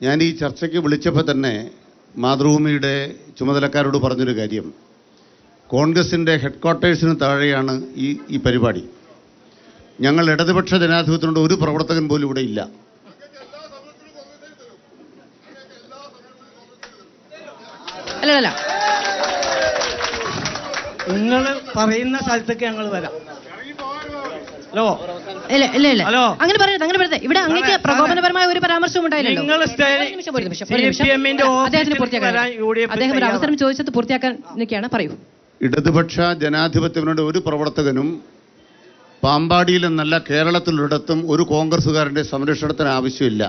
ഞാൻ ഈ ചർച്ചയ്ക്ക് വിളിച്ചപ്പോൾ തന്നെ മാതൃഭൂമിയുടെ ചുമതലക്കാരോട് പറഞ്ഞൊരു കാര്യം കോൺഗ്രസിൻ്റെ ഹെഡ് ക്വാർട്ടേഴ്സിന് താഴെയാണ് ഈ ഈ പരിപാടി ഞങ്ങൾ ഇടതുപക്ഷ ജനാധിപത്യത്തിനുണ്ട് ഒരു പ്രവർത്തകൻ പോലും ഇവിടെ ഇല്ല അല്ല അല്ല നിങ്ങൾ പറയുന്ന സ്ഥലത്തേക്ക് ഞങ്ങൾ വരാം ഹലോ ഇല്ല ഇല്ല ഇല്ല ഹലോ. അങ്ങനെ പറയരുത് അങ്ങനെ പറയരുത് ഇവിടെ അങ്ങേക്ക് സാറേ, പ്രകോപനപരമായ ഒരു പരാമർശവും ഉണ്ടായില്ലല്ലോ നിങ്ങൾ സ്റ്റേ- ഒരു നിമിഷം, ഒരു നിമിഷം, ഒരു നിമിഷം. CPM ന്റെ അദ്ദേഹത്തിന് ഓഫീസിൽ പൂർത്തിയാക്കാൻ വരാൻ UDF അദ്ദേഹം ഒരു തയ്യാറാണ്. അവസരം ചോദിച്ചത് പൂർത്തിയാക്കാൻ നിൽക്കുകയാണ് പറയൂ ഇടതുപക്ഷ ജനാധിപത്യത്തിനുണ്ട് ഒരു പ്രവർത്തകനും പാമ്പാടിയിൽ എന്നല്ല കേരളത്തിലൊരിടത്തും ഒരു കോൺഗ്രസ്സുകാരൻ്റെ സംരക്ഷണത്തിന് ആവശ്യമില്ല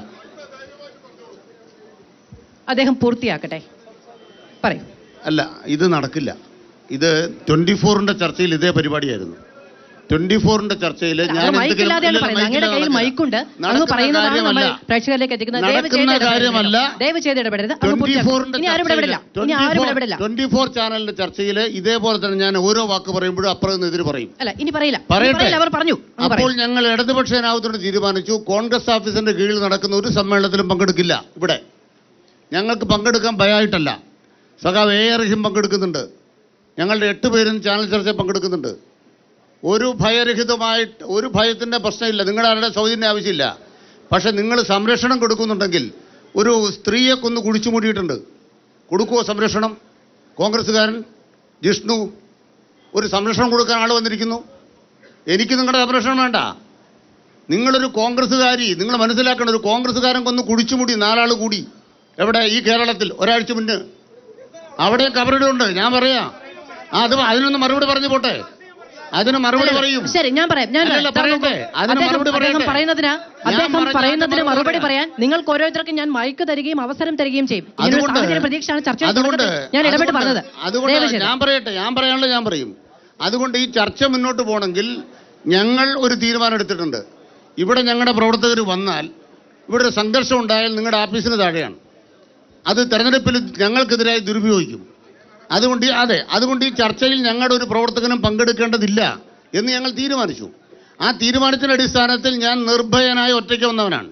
അദ്ദേഹം പൂർത്തിയാക്കട്ടെ പറയൂ അല്ല ഇത് നടക്കില്ല ഇത് ട്വന്റി ഫോറിന്റെ ചർച്ചയിൽ ഇതേ പരിപാടിയായിരുന്നു ട്വന്റി ഫോറിന്റെ ചർച്ചയിൽ അങ്ങ് ഞാൻ എന്തെങ്കിലും- മൈക്കില്ലാതെയാണ് ഇല്ല, പറയുന്നത് അങ്ങയുടെ കയ്യിൽ മൈക്കില്ലാതെ മൈക്കുണ്ട് അങ്ങ് നടക്കുന്ന പറയുന്നതാണ് നമ്മൾ കാര്യമല്ല. പ്രേക്ഷകരിലേക്ക് എത്തിക്കുന്നത് ദയവ് ചെയ്ത് നടക്കുന്ന ഇടപെടരുത്. കാര്യമല്ല. ദയവ് ചെയ്ത് ഇടപെടരുത് അങ്ങ് ട്വന്റി പൂർത്തിയാക്കൂ. ഫോറിന്റെ ഇനി ആരും ഇടപെടില്ല ഇനി ആരും ഇടപെടില്ല ട്വന്റി ഫോർ ചാനലിന്റെ ചർച്ചയിൽ ഇതേപോലെ തന്നെ ഞാൻ ഓരോ വാക്ക് പറയുമ്പോഴും അപ്പുറം നിന്ന് എതിര് പറയും അല്ല ഇനി പറയില്ല ഇനി പറയട്ടെ. പറയില്ല, അവർ പറഞ്ഞു അങ്ങ് അപ്പോൾ പറയൂ. ഞങ്ങൾ ഇടതുപക്ഷ ജനാധിപത്യത്തോട് തീരുമാനിച്ചു കോൺഗ്രസ് ഓഫീസിന്റെ കീഴിൽ നടക്കുന്ന ഒരു സമ്മേളനത്തിലും പങ്കെടുക്കില്ല ഇവിടെ ഞങ്ങൾക്ക് പങ്കെടുക്കാൻ ഭയമായിട്ടല്ല സഖാവ് എ ആർ റഹീം പങ്കെടുക്കുന്നുണ്ട് ഞങ്ങളുടെ എട്ട് പേരും ചാനൽ ചർച്ചയിൽ പങ്കെടുക്കുന്നുണ്ട് ഒരു ഭയരഹിതമായിട്ട് ഒരു ഭയത്തിൻ്റെ പ്രശ്നമില്ല നിങ്ങളുടെ ആരുടെ സൗജന്യ ആവശ്യമില്ല പക്ഷെ നിങ്ങൾ സംരക്ഷണം കൊടുക്കുന്നുണ്ടെങ്കിൽ ഒരു സ്ത്രീയെ കൊന്ന് കുഴിച്ചു മൂടിയിട്ടുണ്ട് കൊടുക്കുമോ സംരക്ഷണം കോൺഗ്രസ്സുകാരൻ ജിഷ്ണു ഒരു സംരക്ഷണം കൊടുക്കാൻ ആൾ വന്നിരിക്കുന്നു എനിക്ക് നിങ്ങളുടെ സംരക്ഷണം വേണ്ട നിങ്ങളൊരു കോൺഗ്രസ്സുകാരി നിങ്ങൾ മനസ്സിലാക്കണം ഒരു കോൺഗ്രസ്സുകാരൻ കൊന്ന് കുടിച്ചുമുടി നാലാൾ കൂടി എവിടെ ഈ കേരളത്തിൽ ഒരാഴ്ച മുന്നേ അവിടെ കബറിടം ഉണ്ട് ഞാൻ പറയാം ആ അത് അതിനൊന്ന് മറുപടി പറഞ്ഞു പോട്ടെ അതിന് മറുപടി പറയും ശരി ഞാൻ പറയാം ഞാൻ അല്ലല്ല, ഇതാ നോക്കൂ. പറയട്ടെ. അതിന് അദ്ദേഹം- മറുപടി അദ്ദേഹം പറയട്ടെ. പറയുന്നതിന് ഞാൻ അദ്ദേഹം പറഞ്ഞ പറയുന്നതിന് അതിന് മറുപടി മറുപടി പറയാൻ നിങ്ങൾക്ക് ഓരോരുത്തർക്കും ഞാൻ മൈക്ക് തരികയും അവസരം തരികയും ചെയ്യും ഇങ്ങനൊരു അതുകൊണ്ട് സാഹചര്യ പ്രതീക്ഷയാണ് ചർച്ച അതുകൊണ്ട് ഞാൻ ഇടപെട്ട് അതുകൊണ്ട് പറഞ്ഞത് അതുകൊണ്ട് ദയവ് ചെയ്ത്. ഞാൻ പറയട്ടെ ഞാൻ പറയാനുള്ള ഞാൻ പറയും അതുകൊണ്ട് ഈ ചർച്ച മുന്നോട്ട് പോകണമെങ്കിൽ ഞങ്ങൾ ഒരു തീരുമാനം എടുത്തിട്ടുണ്ട് ഇവിടെ ഞങ്ങളുടെ പ്രവർത്തകർ വന്നാൽ ഇവിടെ ഒരു സംഘർഷം ഉണ്ടായാൽ നിങ്ങളുടെ ഓഫീസിന് താഴെയാണ് അത് തെരഞ്ഞെടുപ്പിൽ ഞങ്ങൾക്കെതിരായി ദുരുപയോഗിക്കും അതുകൊണ്ട് ഈ- അതെ അതുകൊണ്ട് ഈ ചർച്ചയിൽ ഞങ്ങളുടെ ഒരു പ്രവർത്തകനും പങ്കെടുക്കേണ്ടതില്ല എന്ന് ഞങ്ങൾ തീരുമാനിച്ചു ആ തീരുമാനത്തിന്റെ അടിസ്ഥാനത്തിൽ ഞാൻ നിർഭയനായി ഒറ്റയ്ക്ക് വന്നവനാണ്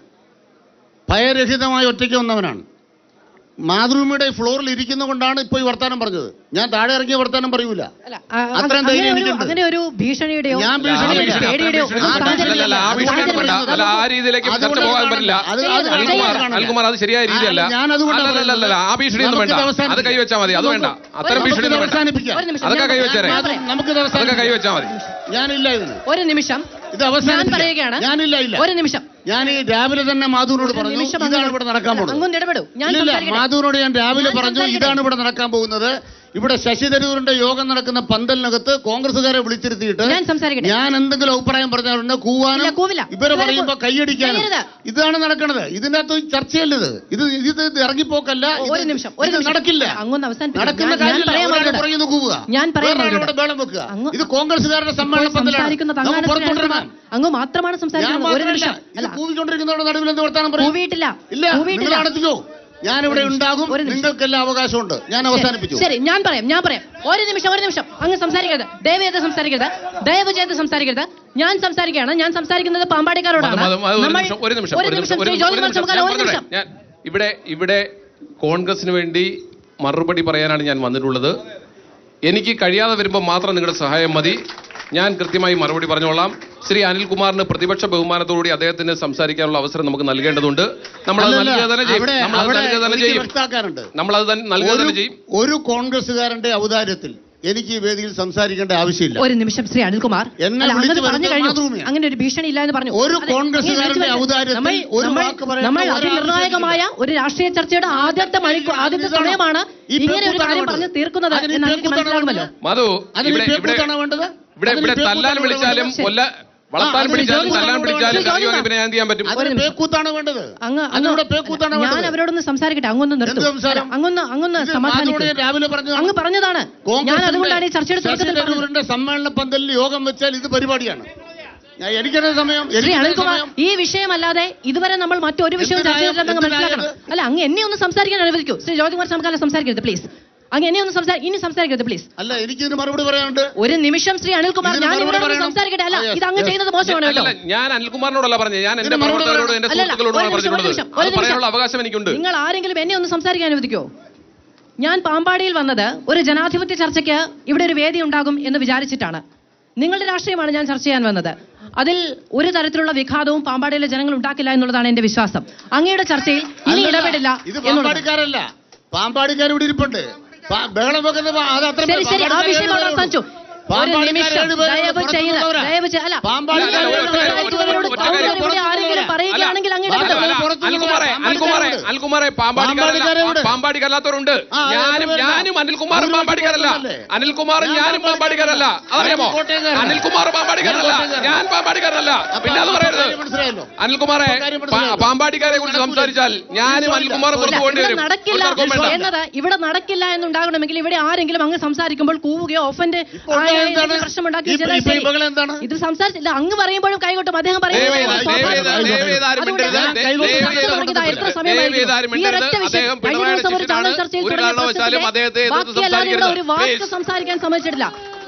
ഭയരഹിതമായി ഒറ്റയ്ക്ക് വന്നവനാണ് മാതൃഭൂമിയുടെ ഫ്ലോറിൽ ഇരിക്കുന്ന കൊണ്ടാണ് ഇപ്പോൾ ഈ വർത്താനം പറഞ്ഞത് ഞാൻ താഴെ ഇറങ്ങിയ വർത്താനം പറയൂല അല്ല, ആ, ആ, അത്രയും അങ്ങനെ ധൈര്യം ഒരു- എനിക്കുണ്ട്. അങ്ങനെ ഒരു ഭീഷണിയുടെയോ ഞാൻ അല്ല, ആ ഭീഷണിയില്ല. ഭീഷണി- പേടിയുടെയോ അത്ര ഒന്നും ഭീഷണി- സാഹചര്യം അല്ല, ആ ഭീഷണി ഒന്നും വേണ്ട. അല്ല, ആ രീതിയിലേക്ക് ചർച്ച അതുകൊണ്ട് പോകാൻ പറ്റില്ല അത് അത് അനിൽകുമാർ കാണില്ല. അനിൽകുമാർ അത് ശരിയായ രീതിയല്ല ആ, ഞാൻ അതുകൊണ്ടാ അല്ലല്ലല്ല ആ ഭീഷണി ഒന്നും വേണ്ട നമുക്കിത് അവസാനിപ്പിക്കാം. അത് കൈവച്ചാൽ മതി അത് വേണ്ട അത്തരം നമുക്കിത് ഭീഷണി ഒന്നും വേണ്ട അവസാനിപ്പിക്കാം. ഒരു നിമിഷം, അതൊക്കെ ഞാൻ- കൈവച്ചേരെ ഞാൻ പറയാം. നമുക്കിത് അതൊക്കെ അവസാനിപ്പിക്കാം. കൈവച്ചാൽ മതി ഞാനില്ല ഇതിന് ഒരു നിമിഷം ഇത് ഞാൻ അവസാനിപ്പിക്കാം. പറയുകയാണ് ഞാനില്ല ഇല്ല ഒരു നിമിഷം ഞാൻ ഈ രാവിലെ തന്നെ മാധുവിനോട് ഒരു പറഞ്ഞു നിമിഷം ഇതാണ് അങ്ങ് ഇവിടെ നടക്കാൻ പോകുന്നത് അങ്ങൊന്ന് ഇടപെടൂ ഞാൻ ഇല്ലില്ല, സംസാരിക്കട്ടെ. മാധുവിനോട് ഞാൻ രാവിലെ ഞാൻ പറഞ്ഞു സംസാരിക്കട്ടെ. ഇതാണ് ഇവിടെ നടക്കാൻ പോകുന്നത് ഇവിടെ ശശി തരൂരിന്റെ യോഗം നടക്കുന്ന പന്തലിനകത്ത് കോൺഗ്രസ്സുകാരെ വിളിച്ചിരുത്തിയിട്ട് ഞാൻ സംസാരിക്കട്ടെ. ഞാൻ എന്തെങ്കിലും അഭിപ്രായം പറഞ്ഞാലുണ്ട് കൂവാനും ഇല്ല, കൂവില്ല. ഇവരെ ഇവരെ പറയുമ്പോ കൂ- കൈയടിക്കാനും ചെയ്യരുത്. ഇതാണ് നടക്കുന്നത് ഇതിനകത്ത് ചർച്ചയല്ല ഇത് ഇത് ഇത് ഇത് ഇറങ്ങിപ്പോക്കല്ല ഒരു ഇത് നിമിഷം ഒരു ഇത് നിമിഷം നടക്കില്ല അങ്ങൊന്ന് അവസാനിപ്പിക്കാം. നടക്കുന്ന ഞാൻ- ഞാൻ കാര്യമില്ല പറയാൻ ഒരാളെ വന്നത്. പുറകിൽ നിന്ന് കൂവുക ഞാൻ പറയാൻ വേറെ വന്നത്. ആളോട് ബഹളം വെക്കുക അങ്ങ് ഇത് കോൺഗ്രസ്സുകാരുടെ സമ്മേളന ഇപ്പോൾ പന്തലാണ് സംസാരിക്കുന്നത് നമുക്ക് അങ്ങാണ് പുറത്തുകൊണ്ടിരുന്നാം അങ്ങ് മാത്രമാണ് ഞാൻ സംസാരിക്കുന്നത് ഒരു മാത്രമല്ല നിമിഷം ഇത് അല്ല കൂവിക്കൊണ്ടിരിക്കുന്നവരുടെ നടുവിൽ എന്ത് വർത്താനം പറയും കൂവിയിട്ടില്ല ഇല്ല കൂവിയിട്ടില്ല നിങ്ങൾ നടത്തിക്കോ ഞാനിവിടെ ഒരു നിമിഷം, ഉണ്ടാകും ഒരു നിമിഷം. നിങ്ങൾക്കെല്ലാം അവകാശമുണ്ട് ഞാൻ അവസാനിപ്പിച്ചു ശരി ഞാൻ പറയാം ഞാൻ പറയാം ഒരു നിമിഷം ഒരു നിമിഷം അങ്ങ് സംസാരിക്കരുത് ദയവ് ചെയ്ത് സംസാരിക്കരുത് ദയവ് ചെയ്ത് സംസാരിക്കരുത് ഞാൻ സംസാരിക്കുകയാണ് ഞാൻ സംസാരിക്കുന്നത് പാമ്പാടിക്കാരോടാണ് മത- മത- ഒരു നമ്മൾ- നിമിഷം ഒരു നിമിഷം ഒരു നിമിഷം ഒരു ശ്രീ നിമിഷം, ജോലി ഒരു നിമിഷം. ചുമക്കാല ഞാൻ ഒരു പറഞ്ഞോട്ടെ. നിമിഷം ഞാൻ ഇവിടെ ഇവിടെ കോൺഗ്രസിന് വേണ്ടി മറുപടി പറയാനാണ് ഞാൻ വന്നിട്ടുള്ളത് എനിക്ക് കഴിയാതെ വരുമ്പോൾ മാത്രം നിങ്ങളുടെ സഹായം മതി ഞാൻ കൃത്യമായി മറുപടി പറഞ്ഞോളാം ശ്രീ അനിൽകുമാറിന് പ്രതിപക്ഷ ബഹുമാനത്തോടുകൂടി അദ്ദേഹത്തിന് സംസാരിക്കാനുള്ള അവസരം നമുക്ക് നൽകേണ്ടതുണ്ട് നമ്മൾ അത് അല്ലല്ല, നൽകുക തന്നെ ചെയ്യും അവിടെ- നമ്മൾ അത് അവിടെ നൽകുക തന്നെ എനിക്ക് ചെയ്യും വ്യക്താക്കാനുണ്ട് നമ്മൾ അത് തന്നെ നൽകുക ഒരു- തന്നെ ചെയ്യും ഒരു കോൺഗ്രസ്സുകാരന്റെ ഔദാര്യത്തിൽ എനിക്ക് ഈ വേദിയിൽ സംസാരിക്കേണ്ട ആവശ്യമില്ല ഒരു നിമിഷം ശ്രീ അനിൽകുമാർ എന്നെ അല്ല, വിളിച്ചു അങ്ങ് പറഞ്ഞു വരുന്നത് കഴിഞ്ഞു മാതൃഭൂമിയാണ്. അങ്ങനെ ഒരു ഭീഷണി ഇല്ല എന്ന് പറഞ്ഞു ഒരു അതെ, കോൺഗ്രസ്സുകാരന്റെ അങ്ങ് വിളിച്ചു വരുന്നത്. ഔദാര്യത്തിൽ നമ്മൾ- ഒരു നമ്മൾ- വാക്ക് പറയേണ്ട നമ്മൾ ഒരാൾ അതിനിർണായകമായ ഒരു രാഷ്ട്രീയ ചർച്ചയുടെ ആദ്യത്തെ മണിക്കൂർ ആദ്യത്തെ ഇതാണ്. സമയമാണ് ഈ ഇങ്ങനെ ഒരു പേക്കൂത്താണ് കാര്യം വേണ്ടത്. പറഞ്ഞ് തീർക്കുന്നത് അതിന് എന്ന് എനിക്ക് പേക്കൂത്താണ് മനസ്സിലാകുമല്ലോ വേണ്ടത്. മധു അതിന് ഇവിടെ ഇവിടെ പേക്കൂത്താണ് വേണ്ടത് ഇവിടെ അതിന് ഇവിടെ പേക്കൂത്താണ് തല്ലാൻ വേണ്ടത്. വിളിച്ചാലും ശരി. കൊല്ല വളർത്താൻ അതിന് പിടിച്ചാലും ജോലി തല്ലാൻ വേണം. പിടിച്ചാലും ജോലി കറിയോ വേണം. പിന്നെ ഞാൻ എന്ത് ചെയ്യാൻ പറ്റും അതിന് ഒരു നിമിഷം. പേക്കൂത്താണ് വേണ്ടത് അങ്ങ് അതിലൂടെ പേക്കൂത്താണ് ഞാൻ വേണ്ടത് അവരോടൊന്ന് സംസാരിക്കട്ടെ അങ്ങൊന്ന് നിർത്തും എന്ത് സംസാരം? അങ്ങൊന്ന് അങ്ങൊന്ന് ഇത് സമാധാനിക്കും മാധവനെ രാവിലെ പറഞ്ഞതാണ്. അങ്ങ് പറഞ്ഞതാണ് ഞാൻ കോൺഗ്രസിന്റെ അതുകൊണ്ടാണ് ഈ ചർച്ചയുടെ ശശി തുടക്കത്തിൽ പറഞ്ഞത്. തരൂരിന്റെ സമ്മേളന പന്തലിൽ യോഗം വെച്ചാൽ ഇത് പരിപാടിയാണ് ഞാൻ എനിക്കത് സമയം ശ്രീ എനിക്കത് അനിൽകുമാർ സമയം ഈ വിഷയമല്ലാതെ ഇതുവരെ നമ്മൾ മറ്റൊരു വിഷയവും ചർച്ച എന്തിനായ- ചെയ്തില്ലെന്ന് മനസ്സിലാക്കണം എന്തിനായത്? അല്ല അങ്ങ് എന്നെ ഒന്ന് സംസാരിക്കാൻ അനുവദിക്കൂ ശ്രീ ജ്യോതികുമാർ സമകാലം സംസാരിക്കരുത് പ്ലീസ് അങ്ങ് എന്നെ ഒന്ന് സംസാരി ഇനി സംസാരിക്കരുത് പ്ലീസ് അല്ല എനിക്കിതിന് മറുപടി പറയാനുണ്ട് ഒരു നിമിഷം ശ്രീ അനിൽകുമാർ ഇതിന് ഞാൻ മറുപടി ഇവിടെ പറയണം. സംസാരിക്കട്ടെ അല്ല ആ, yes, ഇത് അങ്ങ് yes. ചെയ്യുന്നത് മോശമാണ് കേട്ടോ അല്ലല്ല ഞാൻ അനിൽകുമാറിനോടല്ല പറഞ്ഞത് ഞാൻ എന്റെ ഇതിന് മറുപടി പ്രവർത്തകരോടും എന്റെ അല്ലല്ല, സുഹൃത്തുക്കളോടുമാണ് ഒരു നിമിഷം, ഒരു പറഞ്ഞിട്ടുള്ളത് നിമിഷം, ഒരു അത് പറയാനുള്ള നിമിഷം. അവകാശം എനിക്കുണ്ട് നിങ്ങൾ ആരെങ്കിലും എന്നെ ഒന്ന് സംസാരിക്കാൻ അനുവദിക്കോ ഞാൻ പാമ്പാടിയിൽ വന്നത് ഒരു ജനാധിപത്യ ചർച്ചയ്ക്ക് ഇവിടെ ഒരു വേദി ഉണ്ടാകും എന്ന് വിചാരിച്ചിട്ടാണ് നിങ്ങളുടെ രാഷ്ട്രീയമാണ് ഞാൻ ചർച്ച ചെയ്യാൻ വന്നത് അതിൽ ഒരു തരത്തിലുള്ള വിഘാതവും പാമ്പാടിയിലെ ജനങ്ങൾ ഉണ്ടാക്കില്ല എന്നുള്ളതാണ് എന്റെ വിശ്വാസം അങ്ങയുടെ ചർച്ചയിൽ ഇനി അല്ലല്ല, ഇടപെടില്ല ഇത് എന്നുള്ളത് പാമ്പാടിക്കാരല്ല പാമ്പാടിക്കാർ ഇവിടെ ഇരിപ്പുണ്ട് പാ- ബഹളം വെക്കുന്നത് പാ- അത് അത്ര ശരി ശരി ആ വിഷയം അവിടെ അവസാനിച്ചു ഒരു നിമിഷം ദയവ് ചെയ്ത് ദയവ് ചെയ്ത് അല്ല പാമ്പാടിക്കാർ നിങ്ങൾ ഇവിടെ സംസാരിക്കുന്നവരോട് ഒറ്റ കൗണ്ടർ കാര്യം ഇവിടെ ആരെങ്കിലും പറയുകയാണെങ്കിൽ അങ്ങ് അല്ല, ഇടപെടും അല്ല, പുറത്തുനിന്ന് അനിൽകുമാറെ പാമ്പാടിക്കാരുണ്ട്. അനിൽകുമാറെ അനിൽകുമാറെ പാമ്പാടിക്കാരല്ല പാമ്പാടിക്കാരുണ്ട്. പാമ്പാടിക്കല്ലാത്തവരുണ്ട് ആ, അത് ഞാനും വേണ്ട. ഞാനും അനിൽകുമാറും ഒരു പാമ്പാടിക്കാരല്ല കുഴപ്പമില്ലേ? അനിൽകുമാറും ഞാൻ ഞാനും പാമ്പാടിക്കാരല്ല അതറിയാമോ ഞാൻ കോട്ടയംകാരനാ. അനിൽകുമാർ പാമ്പാടിക്കാരല്ല ഞാൻ കോട്ടയംകാരനാ. ഞാൻ പാമ്പാടിക്കാരനല്ല അപ്പൊ പിന്നെ അത് ആ പറയരുത് കാര്യം മനസ്സിലായല്ലോ അനിൽകുമാറെ കാര്യം പാ- മനസ്സിലായല്ലോ. പാമ്പാടിക്കാരെ കുറിച്ച് സംസാരിച്ചാൽ ഞാനും അനിൽകുമാറും ഇല്ല, പുറത്തു പോകേണ്ടി ഇവിടെ വരും നടക്കില്ല ഒരു തർക്കവും വേണ്ട എന്നത് ഇവിടെ നടക്കില്ല എന്നുണ്ടാകണമെങ്കിൽ ഇവിടെ ആരെങ്കിലും അങ്ങ് സംസാരിക്കുമ്പോൾ കൂവുകയോ ഓഫൻഡ് ഇപ്പോൾ എന്താണ്? പ്രശ്നമുണ്ടാക്കി ഈ- ഈ- ഈ ബഹളം എന്താണ്? ഇത് സംസാരിച്ചില്ല അങ്ങ് പറയുമ്പോഴും കൈകൊട്ടും അദ്ദേഹം ദയവ് ചെയ്ത് പറയുന്നത് ദയവ് ചെയ്ത് ദയവ് ചെയ്ത് ആരും അതുകൊണ്ട് മിണ്ടരുത്. ഞാൻ ദയവ് കൈകൊട്ട് ചെയ്ത് ചർച്ച തുടങ്ങിയത് എത്ര സമയമായിരിക്കും? ദയവ് ചെയ്ത് ആരും ഈ മിണ്ടരുത്. ഒരൊറ്റ വിഷയം. അദ്ദേഹം കഴിഞ്ഞ പിണറായിയുടെ ദിവസം ഒരു ചാനൽ ശിഷ്യനാണ്. ചർച്ചയിൽ ഒരു തുടങ്ങിയ കാരണവശാലും പ്രശ്നത്തിലെ അദ്ദേഹത്തെ എതിർത്ത് ബാക്കി എല്ലാവരും ഇവിടെ ഒരു വാക്ക് സംസാരിക്കരുത്. സംസാരിക്കാൻ സമ്മതിച്ചിട്ടില്ല